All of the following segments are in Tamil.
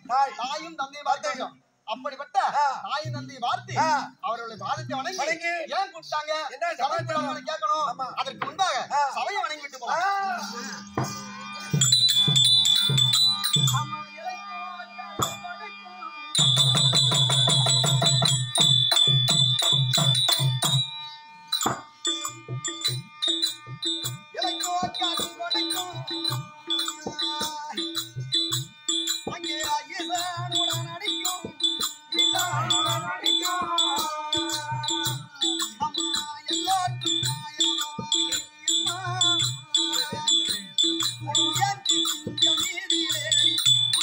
தாய். தாயும் தந்தையும் பார்க்க வேண்டும் அப்படிப்பட்ட ஆ. தாயும் தந்தையை பார்த்து ஆ. அவர்களுடைய பாதத்தை வணங்கி வணங்கி. ஏன் கூப்பிட்டாங்க என்ன சபை சமாச்சாரம்? அவங்களை கேட்கணும் ஆமா. அதற்கு முன்பாக ஆ. சபையை வணங்கி விட்டு ஆ. போலாம் இளைக்கோ காட்சி கொடுக்கும் அங்கே ஈசனுடன் அடிக்கும் ஈசனுடன் அடிக்கும் அம்மா எல்லாருக்கும் தாயம்மா உயர்த்தி இங்க நீதியிலேறி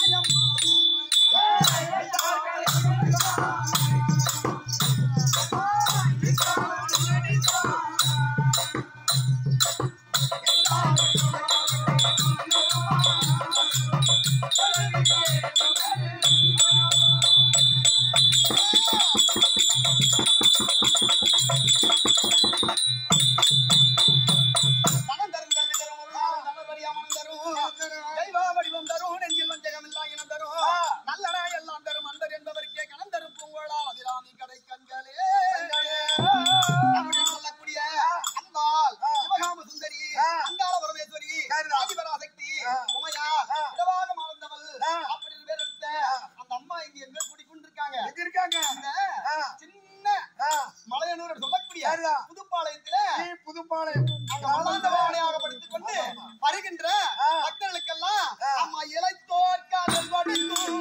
மனம் தரும் கல்வி தரும் உள்ளம் நல்லபடியா மனம் தரும் தெய்வ வடிவம் தரும் நெஞ்சில் வஞ்சகம் இல்லா இனம் தரும் நல்லன எல்லாம் தரும் அன்பர் என்பவருக்கே கணம் தரும் பூங்கோளா அபிராமி கடை கண்களே அப்படின்னு சொல்லக்கூடிய அம்பாள் சிவகாம சுந்தரி அங்காள பரமேஸ்வரி ஆதிபராசக்தி உமையா இடவாக மறந்தவள் அப்படின்னு பேர் எடுத்த அந்த அம்மா இங்க எங்க கூடி கொண்டிருக்காங்க எங்க இருக்காங்க இந்த ஆ. சின்ன ஆ. மலையனூர் சொல்லக்கூடிய யாருதான்? புதுப்பாளையத்துல நீ புதுப்பாளையம் அங்க மல்லாந்த பாவனையாக படித்துக் கொண்டு வருகின்ற பக்தர்களுக்கெல்லாம் அம்மா இளைத்தோர் காதல் வடிக்கும்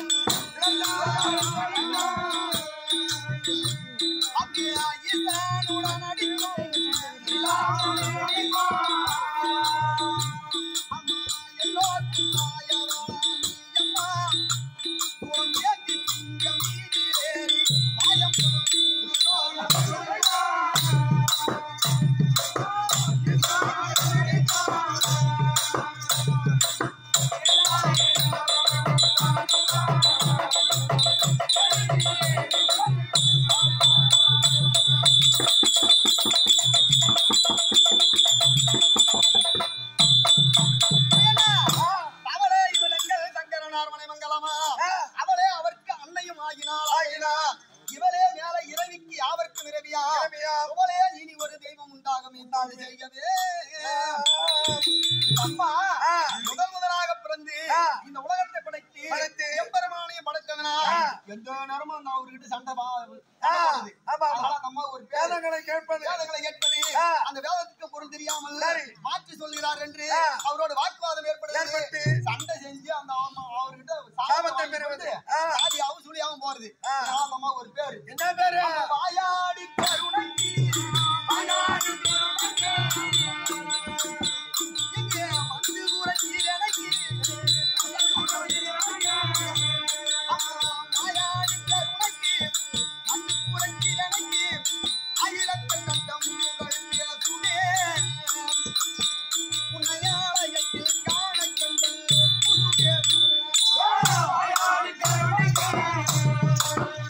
அப்படியே ஈசானுடன் அடிக்கும் அம்மா எல்லோருக்கும் தாயவாணி அம்மா உன் ஏந்தி சிங்கம் மீதிலேறி மாயம் அவளே இவளெங்கள் சங்கரனார் மனைமங்கலமா அவளே அவருக்கு அன்னையும் ஆகினாள் ஆகினார் இவளே மேல இரவிக்கு யாவர்க்கும் இரவியா இவளே இனி ஒரு தெய்வம் உண்டாகும் என்றால் செய்யவே அம்மா முதல் முதலாக பிறந்து இந்த உலகத்தை படைத்து படைத்து, எம்பெருமானையும் படைத்தவனா எந்த நேரமும் அந்த அவர்கிட்ட சண்டை பா- ஆ, சண்டை போடுது. ஆமா, ஆமா. அதனால அந்த அம்மா ஒரு பேரு வேதங்களை கேட்பது வேதங்களை கேட்பது ஆ. அந்த வேதத்துக்கு பொருள் தெரியாமல் சரி. மாற்றி சொல்கிறார் என்று ஆ. அவரோட வாக்குவாதம் ஏற்படுது ஏற்பட்டு சண்டை செஞ்சு அந்த அம்மா அவர்கிட்ட சாபத்தை வாங்கி பெறுவது. கொண்டு ஆ. சாதியாவும் சுழியாவும் போறது ஆ. அதனால அந்த அம்மா ஒரு பேரு என்ன பேரு வாயாடி கருணைக்கு வாயாடி கருணைக்கு இங்கே வந்து உரைக்கிறேன் எனக்கு. அம்மா வாயாடி கருணைக்கு வந்து உரைக்கிறேன் எனக்கு. அகிலத்தை கண்டம் புகழ் பேசுவே. உன்னையாலயத்தில் காண கண்டல் புதுவே. வாயாடி கருணைக்கு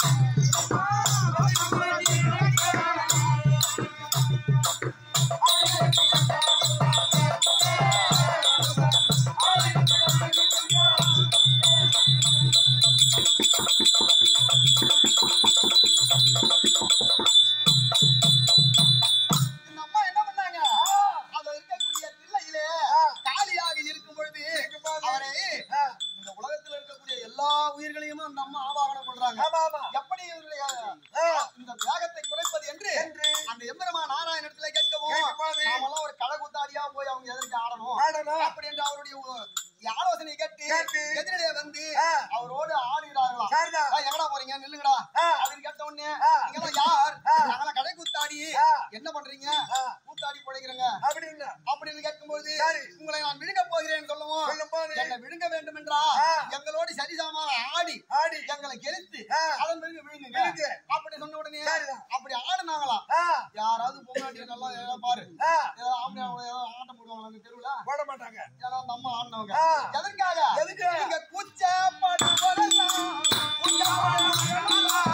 இந்த அம்மா என்ன பண்ணாங்க அதுல இருக்கக்கூடிய தில்லையிலே காலியாக இருக்கும் பொழுது அவரை இந்த உலகத்துல இருக்கக்கூடிய எல்லா உயிர்களையும் அந்த அம்மா ஆவாகனம் பண்றாங்க ஆமா ஆமா எப்படி இவருடைய ஆ. இந்த வேகத்தை குறைப்பது என்று அந்த எம்பெருமா நாராயணத்துல கேட்கவும் கேட்கும்போது, நாமெல்லாம் ஒரு கழகுத்தாடியா போய் அவங்க எதற்கு ஆடணும் ஆடணும். அப்படி என்று அவருடைய ஒ- ஆலோசனை கேட்டு கேட்டு, எதிரிலே வந்து ஆ. அவரோடு ஆடுகிறார்களாம் சரிதான். "ஏய், எங்கடா போறீங்க நில்லுங்கடா ஆ. அப்படின்னு கேட்ட உடனே ஆ. நீங்க யார் ஆ. நாங்களாம் கடை கூத்தாடி ஆ. என்ன பண்றீங்க ஆ. கூத்தாடி பிழைக்கிறங்க அப்படின்னு அப்படின்னு கேட்கும்போது சரி. உங்களை நான் விழுங்க போகிறேன் சொல்லவும் சொல்லும்போது, என்னை விழுங்க வேண்டும் என்றா ஆ. எங்களோடு சரிசமமாக ஆடி ஆடி எங்களை கெடுத்து ஆ. அதன் பிறகு விழுங்குங்க விழுங்கு. அப்படி சொன்ன உடனே சரிதான். அப்படி ஆடுனாங்களாம் ஆ, யாராவது பொங்கலாட்டி நல்லா ஏதாவது பாரு ஆ, ஏதோ ஆம்பளை அவங்க ஏதோ ஆட்டம் போடுவாங்க அந்த தெருவுல போட மாட்டாங்க ஏன்னா அந்த அம்மா ஆடினவங்க ஆ. எதற்காக எதுக்கு? நீங்க கூச்சப்படுவதெல்லாம் கூச்சப்படுவதெல்லாம்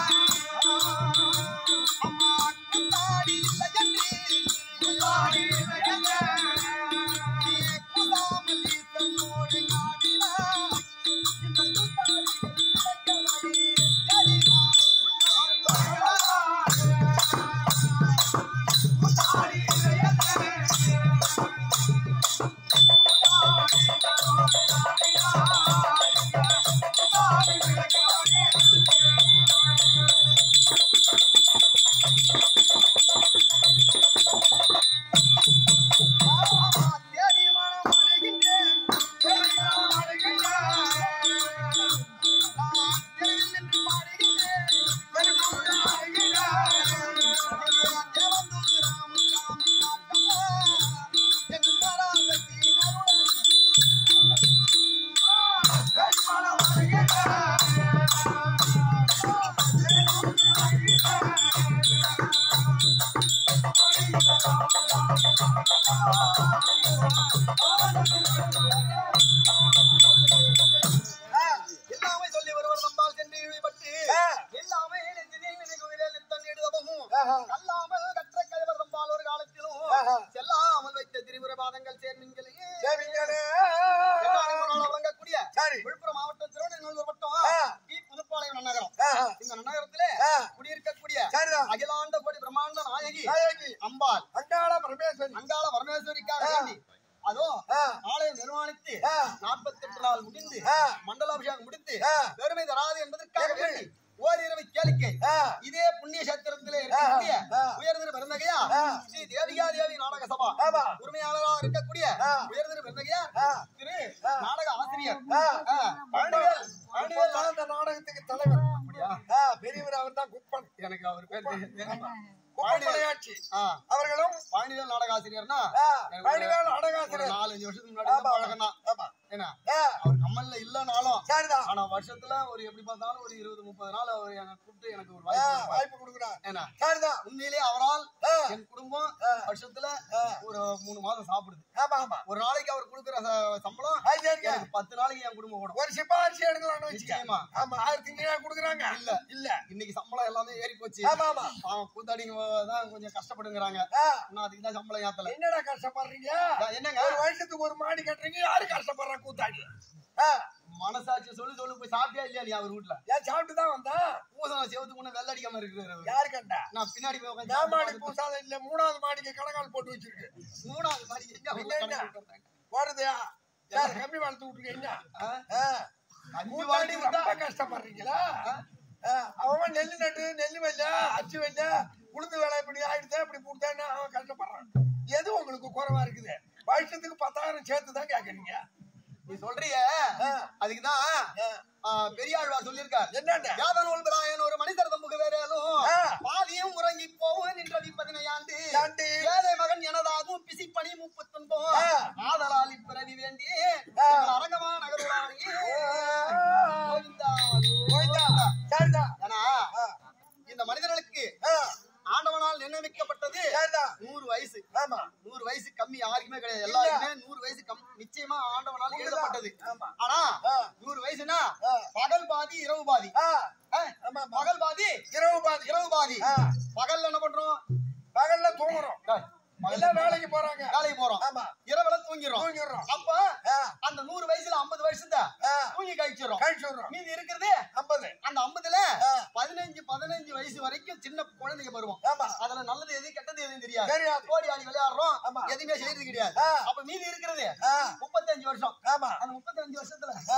அம்மா கூத்தாடி இல்லை என்று கூத்தாடி இல்லை என்று நீ கூத்தாமல் ஈசனோடு நாடினாய். இந்த கூத்தாடி எல்லாமே சொல்லி வருவர் நம்பால் சென்று இழிபட்டு ஆ. எல்லாமே நெஞ்சினில் நினைவுகளில் நித்தம் இடுதவும் ஆஹா. கல்லாமல் கற்ற கயவர் நம்பால் ஒரு காலத்திலும் ஆஹா. செல்லாமல் வைத்த திரிபுர பாதங்கள் சேர்மின்களே சரிங்களே. வழங்கக்கூடிய சரி. விழுப்புரம் மாவட்டம் திருவண்ணாமலை வட்டம் ஆ. டி புதுப்பாளையம் நன்னகரம் ஆஹா. இந்த நன்னகரத்திலே ஆ. குடியிருக்கக்கூடிய சரிதான். அகிலாண்ட கோடி பிரம்மாண்ட நாயகி நாயகி. அம்பாள் அங்காள பரமேஸ்வரி. அங்காள பரமேஸ்வரிக்காக ஆ. வேண்டி அதுவும் ஆ. ஆலயம் நிர்மாணித்து ஆ. நாற்பத்தெட்டு நாள் முடிந்து ஆ. மண்டலாபிஷேகம் முடித்து ஆ. பெருமை தராது என்பதற்காக எப்படி? வேண்டி ஓரிரவு கேளிக்கை ஆ. இதே புண்ணிய கஷேத்திரத்திலே இருக்கக்கூடிய ஆ. உயர்திரு பெருந்தகையா ஆ. ஸ்ரீ தேவிகா தேவி நாடக சபா ஆமா. உரிமையாளராக இருக்கக்கூடிய ஆ. உயர்திரு பெருந்தகையா ஆ. திரு ஆ. நாடக ஆசிரியர் ஆ. ஆ. பழனிவேல் பழனிவேல் இப்பதான் இந்த நாடகத்துக்கு தலைவர் அப்படியா? ஆ, பெரியவர் அவர் தான் குப்பன் எனக்கு அவர் பேர் தெரியும். குப்பன் விளையாட்சி ஆ. அவர்களும் பழனிவேல் நாடக ஆசிரியர்னா ஆ, எனக்கு பழனிவேல் ஒரு நாடகாசிரியர் நாலஞ்சு வருஷத்துக்கு முன்னாடி ஆமா, பழக்கம் தான் ஆமா. என்ன ஆ, அவர் கம்மல்ல இல்லனாலும் சரிதான் ஆனா வருஷத்துல ஒரு எப்படி பார்த்தாலும் ஒரு இருபது முப்பது நாள் அவர் எனக்கு கூப்பிட்டு எனக்கு ஒரு ஆ, வாய்ப்பு கொடுப்பார். வாய்ப்பு கொடுக்குறார் ஏன்னா சரிதான் உண்மையிலே அவரால் ஆ, என் குடும்பம் ஆ. வருஷத்துல ஆ. ஒரு மூணு மாதம் சாப்பிடுது ஆமா ஆமா ஒரு நாளைக்கு அவர் கொடுக்குற ச- சம்பளம் அது சரிங்க. எனக்கு பத்து நாளைக்கு என் குடும்பம் ஓடும் ஒரு சிபாரிசு எடுக்கலாம்னு வச்சுக்க நிச்சயமா. ஆமா ஆயிரத்தி ஐநூறு கொடுக்குறாங்க இல்ல இல்ல இன்னைக்கு சம்பளம் எல்லாமே ஏறி போச்சு ஆமா ஆமா அவன் கூத்தாடிங்க தான் கொஞ்சம் கஷ்டப்படுங்கிறாங்க ஆ, இன்னும் அதுக்கு தான் சம்பளம் ஏத்தல என்னடா கஷ்டப்படுறீங்க என்னங்க ஒரு வருஷத்துக்கு ஒரு மாடி கட்டுறீங்க யாரு கஷ்டப்படுற கூத்தாடி ஆ, மனசாட்சி சொல்லி சொல்லி போய் சாப்பிட்டியா இல்லையா நீ அவர் வீட்டுல ஏன் சாப்பிட்டு தான் வந்தா பூசணம் செவத்துக்கு முன்ன வெள்ள அடிக்காம இருக்கிறாரு அவரு. யாரு கண்டா நான் பின்னாடி போய் உட்கார்ந்து நான் மாடி சாப்பிட்டு பூசாத இல்ல மூணாவது மாடிக்கு கணக்கால் போட்டு வச்சிருக்கு மூணாவது மாடி எங்க அவங்க இல்ல, இல்ல. கணக்கு போட்டாங்க? போறதையா யார் கம்மி வளர்த்து விட்டுருக்க என்ன ஆ? ஆ, அஞ்சு கூத்தாடி வாட்டி விட்டா ரொம்ப கஷ்டப்படுறீங்களா ஆ, அவன் நெல்லு நட்டு நெல்லு வெல்ல அச்சு வெல்ல உளுந்து வேலை இப்படி ஆயிடுச்சு இப்படி கொடுத்தான்னு அவன் கஷ்டப்படுறான் எது உங்களுக்கு குறைவா இருக்குது வருஷத்துக்கு பத்தாயிரம் சேர்த்து தான் கேக்குறீங்க நீ சொல்றிய ஆ. அதுக்குதான் ஆ, ஆ, பெரியாழ்வார் சொல்லியிருக்கார் என்னண்டா யாதன் உள்பிராயன் ஒரு மனிதர் தம்புக்கு வேறேலும் ஆ. பாதியும் உறங்கி போவும் நின்றது பதினையாண்டு ஆண்டு. ஏழை மகன் எனதாகும் பிசிப்பணி முப்பத்தொன்போம் ஆ. ஆதலால் இப்பிறவி வேண்டி ஆ. எங்கள் அரங்கமா நகருவாரி கோவிந்தா போய்தா சரிதான் ஏன்னா ஆ, இந்த மனிதர்களுக்கு ஆ, ஆண்டவனால் நிர்ணயிக்கப்பட்டது சரிதான் நூறு வயசு ஆமா நூறு வயசு கம்மி யாருக்குமே கிடையாது எல்லாருக்குமே நூறு வயசு கம் நிச்சயமா ஆண்டவனால் எழுதப்பட்டது ஆமா ஆனா ஆ. நூறு வயசுனா ஆ. பகல் பாதி இரவு பாதி ஆ, ஆ, ஆமா ஆமா. பகல் பாதி இரவு பாதி இரவு பாதி ஆ. பகல்ல என்ன பண்றோம் பகல்ல தூங்குறோம் டேய், எல்லாம் வேலைக்கு போறாங்க வேலைக்கு போறோம் ஆமா இரவுல தூங்கிடுறோம் தூங்கிடுறோம் அப்ப ஆ, அந்த நூறு வயசுல ஐம்பது வருஷத்தை ஆ, தூங்கி கழிச்சிடும் கழிச்சுடுறோம் மீதி இருக்கிறது ஐம்பது அந்த ஐம்பதுல ஆ. பதினஞ்சு பதினஞ்சு வயசு வரைக்கும் சின்ன குழந்தைங்க வருவோம் ஆமா அதுல நல்லது எது கெட்டது எதுவும் தெரியாது தெரியாது ஓடி ஆடி விளையாடுறோம் ஆமா. எதுவுமே செய்யறது கிடையாது ஆ. அப்ப மீதி இருக்கிறது ஆ, முப்பத்தஞ்சு வருஷம் ஆமா அந்த முப்பத்தஞ்சு வருஷத்துல ஆ,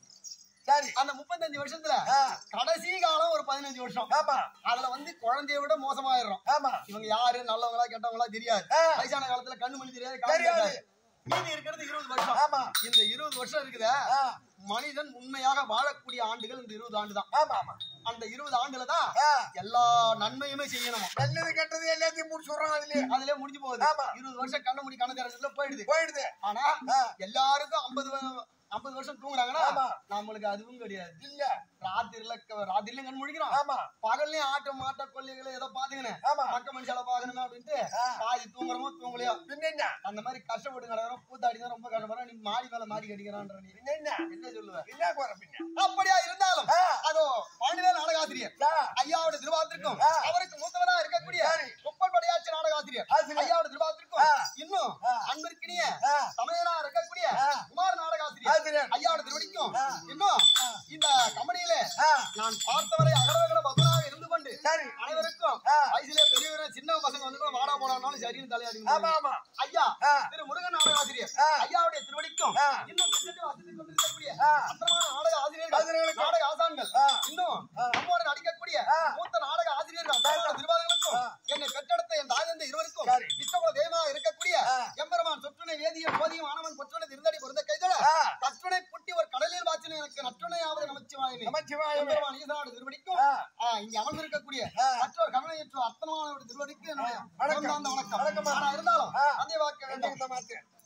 சரி அந்த முப்பத்தஞ்சு வருஷத்துல ஆ, கடைசி காலம் ஒரு பதினஞ்சு வருஷம் ஆமா அதுல வந்து குழந்தைய விட மோசமாயிடுறோம் ஆமா இவங்க யாரு நல்லவங்களா கெட்டவங்களா தெரியாது ஆ. வயசான காலத்துல கண்ணு மணி தெரியாது காது தெரியாது. கேட்காது. மீதி இருக்கிறது இருபது வருஷம் ஆமா இந்த இருபது வருஷம் இருக்குதே ஆ, மனிதன் உண்மையாக வாழக்கூடிய ஆண்டுகள் இந்த இருபது ஆண்டு தான் ஆமா ஆமா அந்த இருபது ஆண்டுல தான் ஆ, எல்லா நன்மையுமே செய்யணும் நல்லது கெட்டது எல்லாத்தையும் முடிச்சுடுறோம் அதுலயே அதுலயே முடிஞ்சு போகுது ஆமா. இருபது வருஷம் கண்ண முடி கண்ண திறத்துல போயிடுது போயிடுது ஆனா ஆ, எல்லாருக்கும் ஐம்பது ஐம்பது வருஷம் தூங்குறாங்கன்னா ஆமா. நம்மளுக்கு அதுவும் கிடையாது இல்ல ராத்திரில ராத்திரில கண் முழிக்கிறோம் ஆமா பகல்லையும் ஆட்ட மாட்ட கொல்லைகளை ஏதோ பாத்துக்கினேன் ஆமா மக்க மனுஷால பாக்கணுமே அப்படின்ட்டு ஆ. பாதி தூங்குறமோ தூங்கலையோ பின்ன என்ன அந்த மாதிரி கஷ்டப்பட்டு கிடக்குறோம் கூத்தாடி தான் ரொம்ப கஷ்டப்படுறோம் நீ மாடி மேல மாடி கடிக்கிறான்ற நீ பின்ன என்ன என்ன சொல்லுவ என்ன குறை பின்ன அப்படியா இருந்தாலும் ஆ, அதோ பாண்டிவேல் நாடகாசிரியர் ஆ, ஐயாவோட திருவாத்திற்கும் ஆ. அவருக்கு மூத்தவரா இருக்கக்கூடிய சரி. குப்பல் படையாட்சி நாடகாசிரியர் ஆசிரியர். ஐயாவோட திருவாத்திற்கும் ஆ. இன்னும் ஆ. அன்பிற்கினிய ஆ, சமையலா இருக்கக்கூடிய ஆ. குமார் நாடகாசிரியர் ஆசிரியர். ஐயாவோட திருவடிக்கும் ஆ. இன்னும் இந்த கம்பெனியில ஆ, நான் பார்த்தவரை அகலவகல பகுனாக இருந்து கொண்டு சரி அனைவருக்கும் ஆ. வயசுல பெரியவர சின்ன பசங்க வந்து கூட வாடா போடானாலும் சரின்னு தலையாடி ஆமா ஆமா ஐயா ஆ. திரு முருகன் நாடகாசிரியர் ஆ. ஐயாவுடைய திருவடிக்கும் ஆ. இன்னும் பின்னணி வசதி கொண்டிருக்கக்கூடிய ஆ. அத்தமான நாடக ஆசிரியர்கள் ஆசிரியர்களுக்கும். நாடக ஆசான்கள் ஆ. இன்னும் ஆ. நம்மோடு நடிக்கக்கூடிய ஆ. மூத்த நாடக ஆசிரியர்கள் அத்தமான திருவாதிகளுக்கும் ஆ. என்னை பெற்றெடுத்த என் தாய் தந்தை இருவருக்கும் சரி. இஷ்டகுல தெய்வமாக இருக்கக்கூடிய ஆ. எம்பெருமான் சொற்றுணை வேதியம் போதியும் ஆனவன் கொற்றுணை திருந்தடி பொருந்த கைதட ஆ. கற்றுணை புட்டி ஒரு கடலில் வாச்சின எனக்கு நற்றுணையாவது நமச்சிவாயமே நமச்சிவாயமே எம்பெருமான் ஈசனாடு திருவடிக்கும் ஆ, ஆ, இங்க அமர்ந்திருக்கக்கூடிய ஆ. மற்றொரு கருணையற்ற அத்தனமான திருவடிக்கு என்னுடைய வணக்கம். வணக்கம் வணக்கம். ஆனா இருந்தாலும் ஆ. அதே வாக்க வேண்டும் என்னங்க மாத்து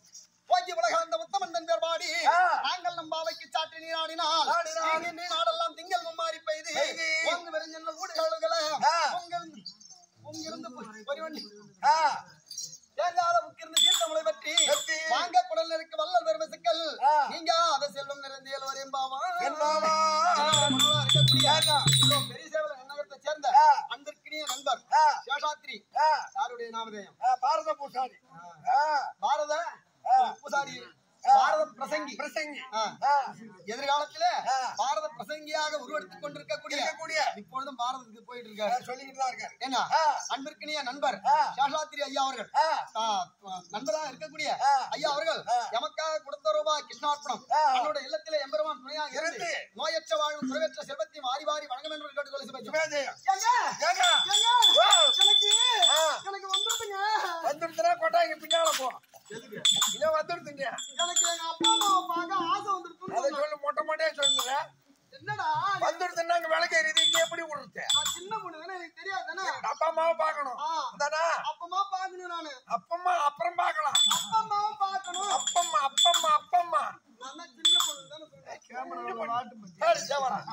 போக்கி உலகாந்த உத்தமன் பேர்பாடி ஆ. நாங்கள் நம் பாவைக்கு சாற்றி நீராடினால் நாடினால். நீ நாடெல்லாம் திங்கள் மும்மாறி பெய்து பெய்து. உங்க வெறிஞ்சல் ஊடுகாலுகள ஆ. உங்கள் உங்கிருந்து பொறிவண்டி ஆ, தேங்காத உக்கிருந்து சீர்த்தமுளை பற்றி பற்றி. வாங்க குடல் இருக்க வல்லல் பெருமை சிக்கல் ஆ. நீங்க அத செல்வம் நிறைந்தியல் வரையம்பாவா என்பாவா. ஏன்னா, பெரிய சேவல நகரத்தை சேர்ந்த ஆ. அன்பிற்கினிய நண்பர் ஆ, சேஷாத்ரி ஆ, யாருடைய நாமதேயம் ஆ, பாரத பூசாரி ஆ, பாரத ஆ. பூசாரி ஆ. பாரத பிரசங்கி பிரசங்கி ஆ. ஆ, எதிர்காலத்துல ஆ. பாரத பிரசங்கியாக உருவெடுத்துக் கொண்டிருக்கக்கூடிய இருக்கக்கூடிய இப்பொழுதும் பாரதத்துக்கு போயிட்டு ஆ, இருக்காரு சொல்லிக்கிட்டு தான் இருக்காரு என்ன ஆ. அன்பிற்கினிய நண்பர் ஆ. சேஷாத்ரி ஐயா அவர்கள் ஆ, ஆ, நண்பராக இருக்கக்கூடிய ஆ. ஐயா அவர்கள் ஆ. எமக்காக கொடுத்த ரூபாய் கிருஷ்ணார்ப்பணம் ஆ. தன்னோட இல்லத்திலே எம்பெருமான் துணையாக இருந்து இருந்து. நோயற்ற வாழும் குறைவற்ற செல்வத்தையும் வாரி வாரி வணங்கும் என்று கேட்டுக்கொள்ள சுபேஜம். சுமேதையம். ஏங்க, ஏங்க, ஏங்க, வா. எனக்கு ஆ. எனக்கு வந்துருதுங்க வந்துடுச்சுன்னா கொட்டாய்க்கு பின்னால போ இதான் வந்துடுதுங்க எனக்கு எங்க அப்பா அம்மாவை பார்க்க ஆசை அதை வந்துருக்குன்னு சொல்லு மொட்டை மொட்டையா சொல்லுங்க என்னடா வந்துடுதுன்னா அங்க விளக்கு எரியுது இங்க எப்படி விடுறது நான் சின்ன பொண்ணு தானே எனக்கு தெரியாது தானே அப்பா அம்மாவை பார்க்கணும் ஆ. தானா அப்பமா பார்க்கணும் நானு அப்பம்மா அப்புறம் பார்க்கலாம் அப்பா அம்மாவை பார்க்கணும் அப்பம்மா அப்பம்மா அப்பம்மா நான் தான் சின்ன பொண்ணு தானே சொல்றேன் சரி தேவரா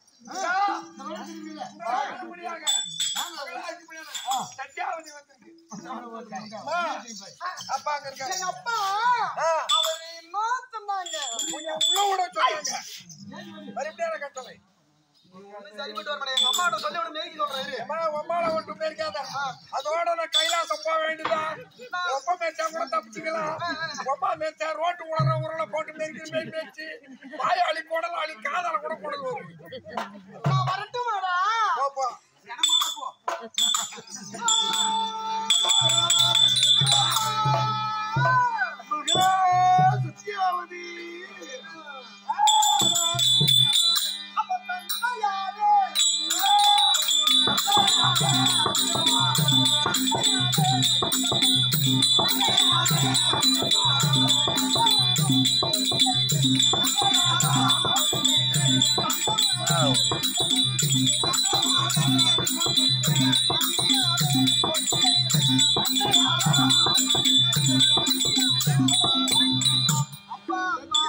சத்தியாவதி வந்திருக்கு அம்மா, அப்பா அங்க இருக்காரு எங்க அப்பா ஆ, அவரு என்ன சொன்னாங்க உன்னை உள்ள விட சொன்னாங்க மறுபடியும் கட்டளை ஒண்ணும் சரிப்பட்டு வர மாட்டேன் எங்க அம்மா சொல்லி விட மேய்க்கு சொல்றாரு அம்மா, உம்மால ஒன்றும் போயிருக்காத. அதோட நான் கைலாசம் போக வேண்டியதுதான். ஒப்ப மேய்ச்சா கூட தப்பிச்சுக்கலாம். ஒப்பா மேய்ச்சா ரோட்டு உலர உருளை போட்டு மேய்க்கிற மேய் மேய்ச்சு, வாயாளி குடலாளி காதால கூட குடல் வரும். நான் வரட்டுமாடா போ, போ. மகளே, சத்தியாவதி. அப்ப தந்தா யாரு அப்பா அப்பா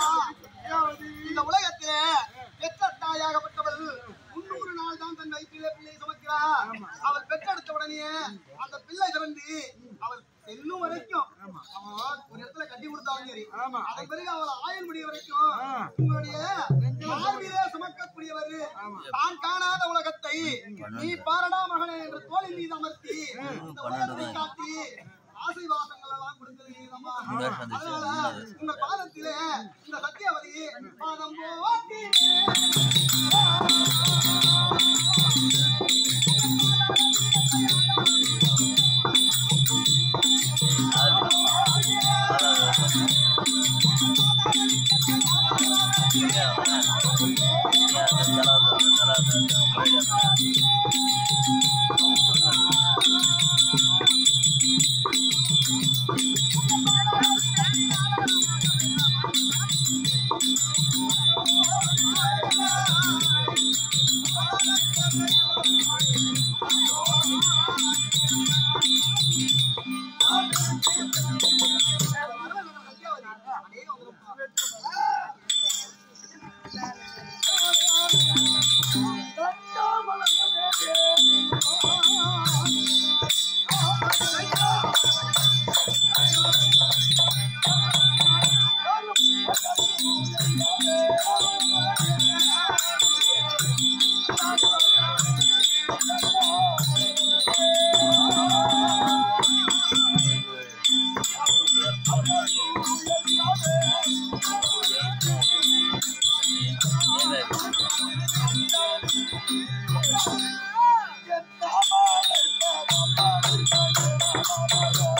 இந்த உலகத்திலே பெற்ற தாயாகப்பட்டவள் முன்னூறு நாள் தான் தன் வயிற்றிலே பிள்ளை சுமக்கிறார் அவள் பெற்றெடுத்த உடனே அந்த பிள்ளை பிறந்து அவள் செல்லும் வரைக்கும் அவன் ஒரு இடத்துல கட்டி கொடுத்தாலும் சரி அதன் பிறகு அவள் ஆயுள் முடிய வரைக்கும் உங்களுடைய மார்பிலே சுமக்கக்கூடியவர் தான் காணாத உலகத்தை நீ பாரடா மகனே என்று தோளின் மீது அமர்த்தி இந்த உலகத்தை காட்டி ஆசை வாசங்கள் எல்லாம் கொடுத்தது நீதாம்மா. அதனால உங்க பாதத்திலே இந்த சத்தியவதி பாதம் போட்டி என் தாமாலை பாதம் பாடி